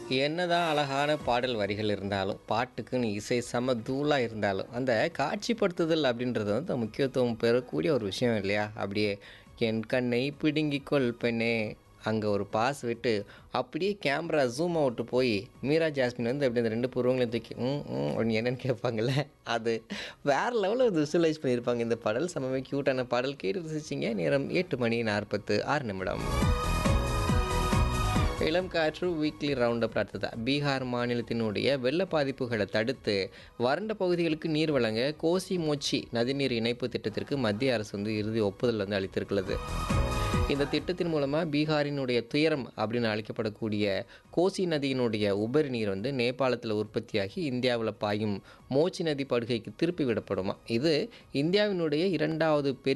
என்னதான் அழகான பாடல் வரிகள் இருந்தாலும் பாட்டுக்குன்னு இசை செம தூளாக இருந்தாலும் அந்த காட்சிப்படுத்துதல் அப்படின்றது வந்து முக்கியத்துவம் பெறக்கூடிய ஒரு விஷயம் இல்லையா அப்படியே என் கண்ணை பிடுங்கிக்கொள் பெண்ணே அங்கே ஒரு பாஸ் விட்டு அப்படியே கேமரா ஜூம் அவுட்டு போய் மீரா ஜாஸ்மின் வந்து அப்படி அந்த ரெண்டு பூர்வங்களையும் தூக்கி ம் ம் அப்படின்னு என்னன்னு கேட்பாங்கல்ல அது வேறு லெவலில் விசுவலைஸ் பண்ணியிருப்பாங்க இந்த பாடல் செம்ம க்யூட்டான பாடல் கேட்டு ரசிச்சிங்க நேரம் எட்டு மணி நாற்பத்து ஆறு நிமிடம் இளம் காற்று வீக்லி ரவுண்ட் அப் அடுத்தது பீகார் மாநிலத்தினுடைய வெள்ள பாதிப்புகளை தடுத்து வறண்ட பகுதிகளுக்கு நீர் வழங்க கோசி மோச்சி நதிநீர் இணைப்பு திட்டத்திற்கு மத்திய அரசு வந்து இறுதி ஒப்புதல் வந்து அளித்திருக்கிறது இந்த திட்டத்தின் மூலமாக பீகாரினுடைய துயரம் அப்படின்னு அழைக்கப்படக்கூடிய கோசி நதியினுடைய உபரி நீர் வந்து நேபாளத்தில் உற்பத்தியாகி இந்தியாவில் பாயும் மோச்சி நதி படுகைக்கு திருப்பி விடப்படுமா இது இந்தியாவினுடைய இரண்டாவது பெரிய